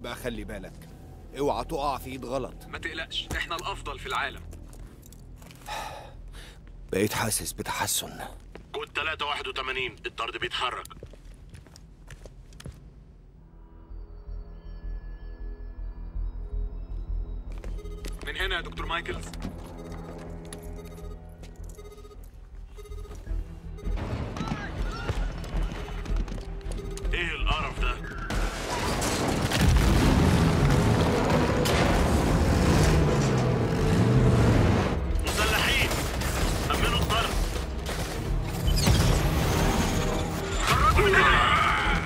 يبقى خلي بالك اوعى تقع في ايد غلط ما تقلقش احنا الافضل في العالم بقيت حاسس بتحسن كود 381 الطرد بيتحرك من هنا يا دكتور مايكلز ايه القرف ده مسلحين امنوا الطرد خرجوا من هنا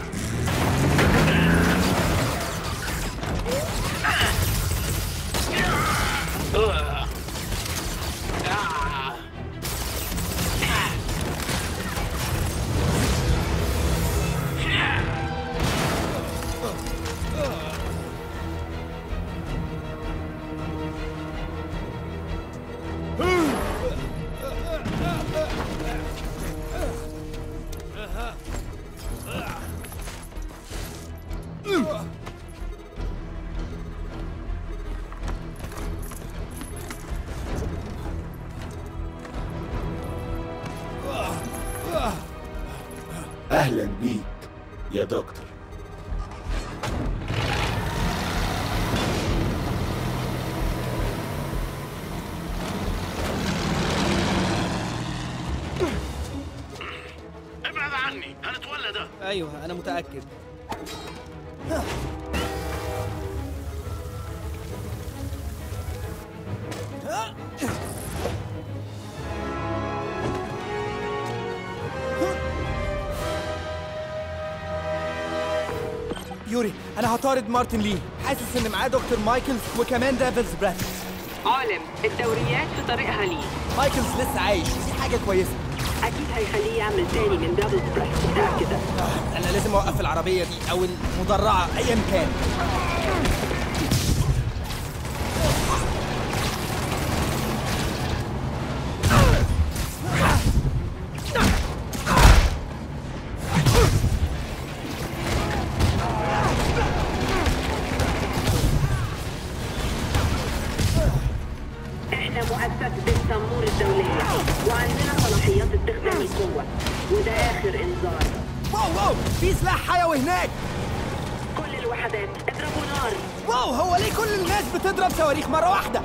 أهلا بيك يا دكتور ابعد عني هنتولى ده ايوه انا متاكد يوري انا هطارد مارتن لي حاسس ان معاه دكتور مايكلز وكمان ديفلز بريث عالم الدوريات في طريقها ليه مايكلز لسه عايش ودي حاجه كويسه اكيد هيخليه يعمل تاني من دبل بريس متاكده انا لازم اوقف العربيه دي او المدرعه ايا كان احنا مؤسسه التنمور الدوليه وعندنا صلاحيات استخدام القوه وده اخر انذار واو واو في سلاح حيوي هناك كل الوحدات اضربوا نار واو هو ليه كل الناس بتضرب صواريخ مره واحده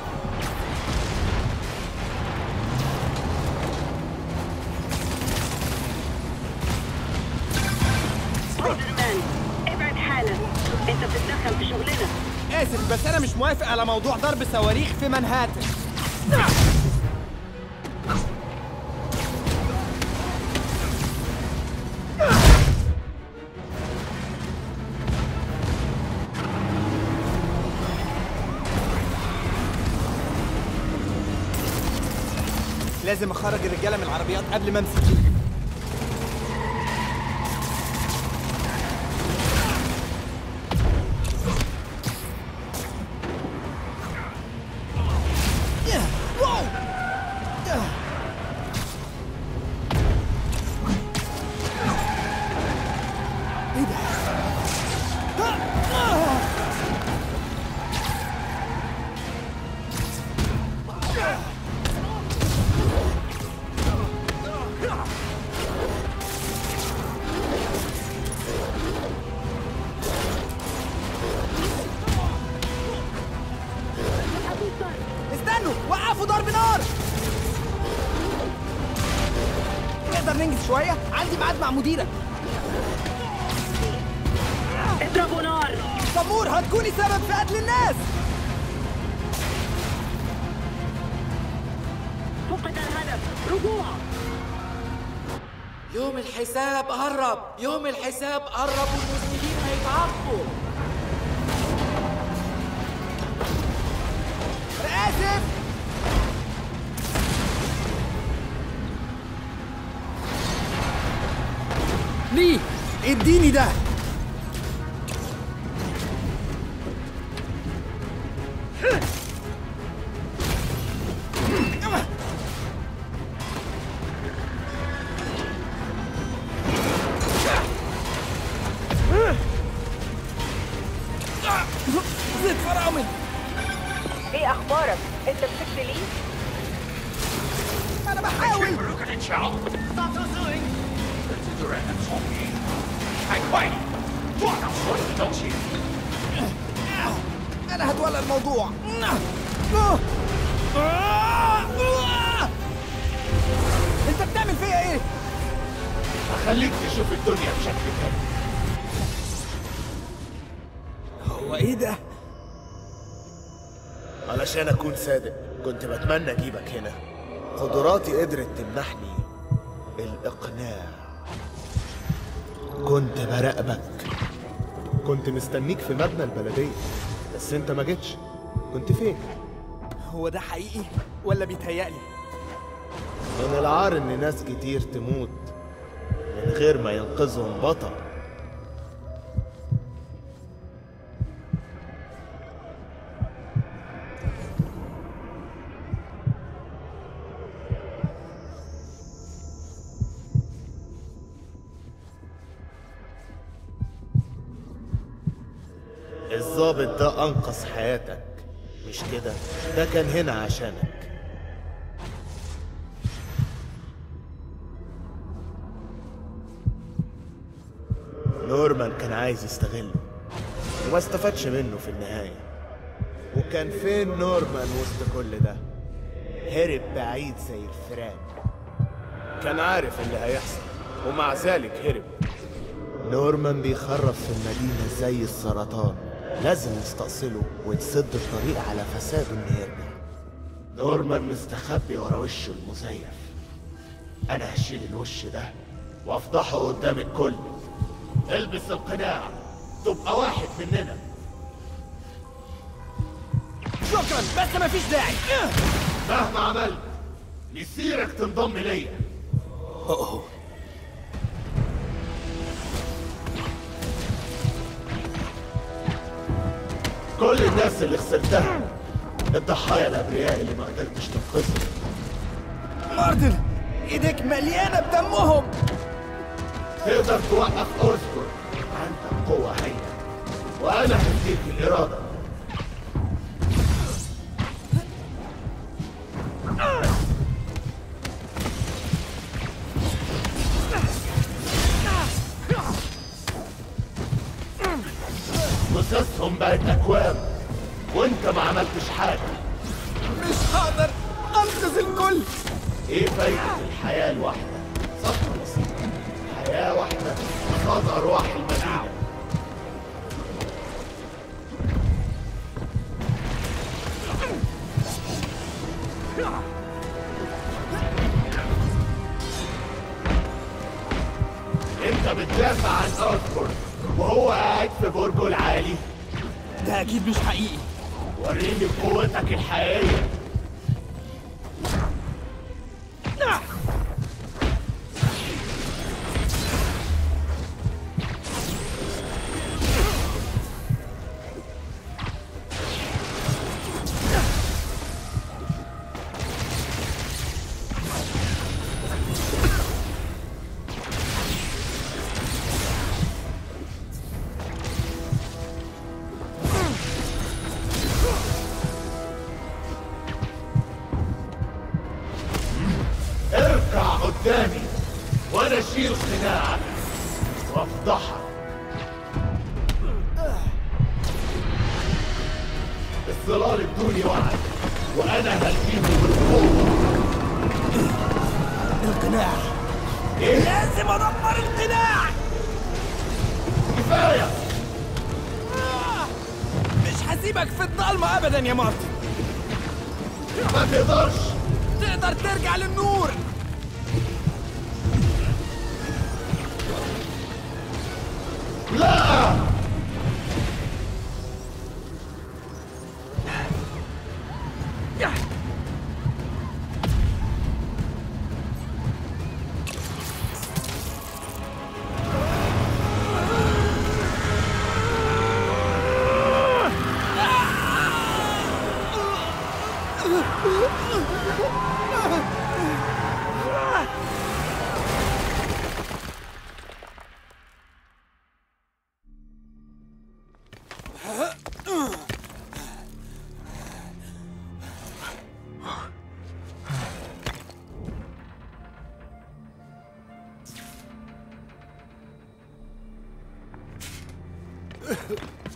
سبايدر مان ابعد حالا انت بتتدخل في شغلنا اسف بس انا مش موافق على موضوع ضرب صواريخ في منهاتن لازم اخرج الرجاله من العربيات قبل ما امسك واو ايه ده استنوا وقفوا ضرب نار نقدر ننجز شوية عندي ميعاد مع مديرك اضربوا نار سمور هتكوني سبب في قتل الناس فقد الهدف رجوع يوم الحساب قرب يوم الحساب قرب والمذنبين هيتعاقبوا أنا آسف ليه اديني ده زيت فرامل ايه اخبارك انت مسكت ليه انا بحاول 这人很聪明，太快了，抓到所有的东西。 انا هتولى الموضوع انت بتعمل فيا ايه هخليك تشوف الدنيا بشكل تاني هو ايه ده علشان أكون صادق كنت بتمنى أجيبك هنا قدراتي قدرت تمنحني الإقناع كنت براقبك كنت مستنيك في مبنى البلدية بس أنت ما جيتش كنت فين؟ هو ده حقيقي ولا بيتهيألي من العار إن ناس كتير تموت من غير ما ينقذهم بطل الضابط ده أنقذ حياتك مش كده ده كان هنا عشانك نورمان كان عايز يستغله وما استفادش منه في النهاية وكان فين نورمان وسط كل ده هرب بعيد زي الفئران كان عارف اللي هيحصل ومع ذلك هرب نورمان بيخرب في المدينة زي السرطان لازم نستأصله ونسد الطريق على فساده انه يرجع نورمان مستخبي ورا وشه المزيف انا هشيل الوش ده وافضحه قدام الكل البس القناع تبقى واحد مننا شكرا بس مفيش داعي مهما عملت يصيرك تنضم ليا كل الناس اللي خسرتها الضحايا الابرياء اللي ما قدرتش تنقذهم مارتن ايديك مليانه بدمهم تقدر توقف اورسبورg عندك قوة هايلة وانا هديك الارادة جثثهم بقت اكوام وانت ما عملتش حاجة مش هقدر انقذ الكل ايه فايدة الحياة الواحدة صفقة بسيطة حياة واحدة قصاد ارواح المدينة انت بتدافع عن اورسبورg وهو قاعد في برجه العالي ده اكيد مش حقيقي وريني قوتك الحقيقية اركع قدامي وانا اشيل قناعك وافضحك الظلال ادوني وعد وانا هلقيهم بالقوه القناع ايه لازم ادمر القناع كفايه مش هسيبك في الضلمه ابدا يا مارتن ما تقدرش تقدر ترجع للنور لا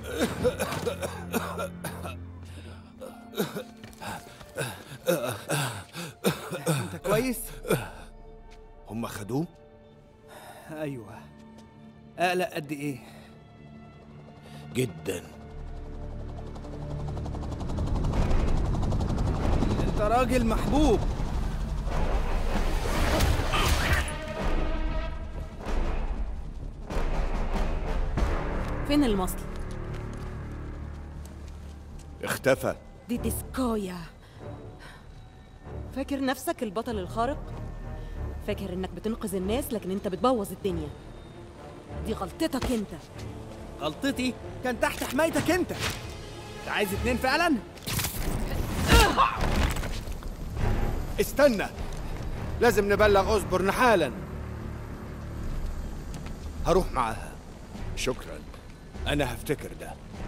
انت كويس هم خدوه ايوه اقلق قد ايه جدا انت راجل محبوب فين المصل؟ اختفى دي ديسكويا فاكر نفسك البطل الخارق؟ فاكر انك بتنقذ الناس لكن انت بتبوظ الدنيا دي غلطتك انت غلطتي كان تحت حمايتك انت انت عايز اتنين فعلا استنى لازم نبلغ أصبرن حالا هروح معاها شكرا أنا هفتكر ده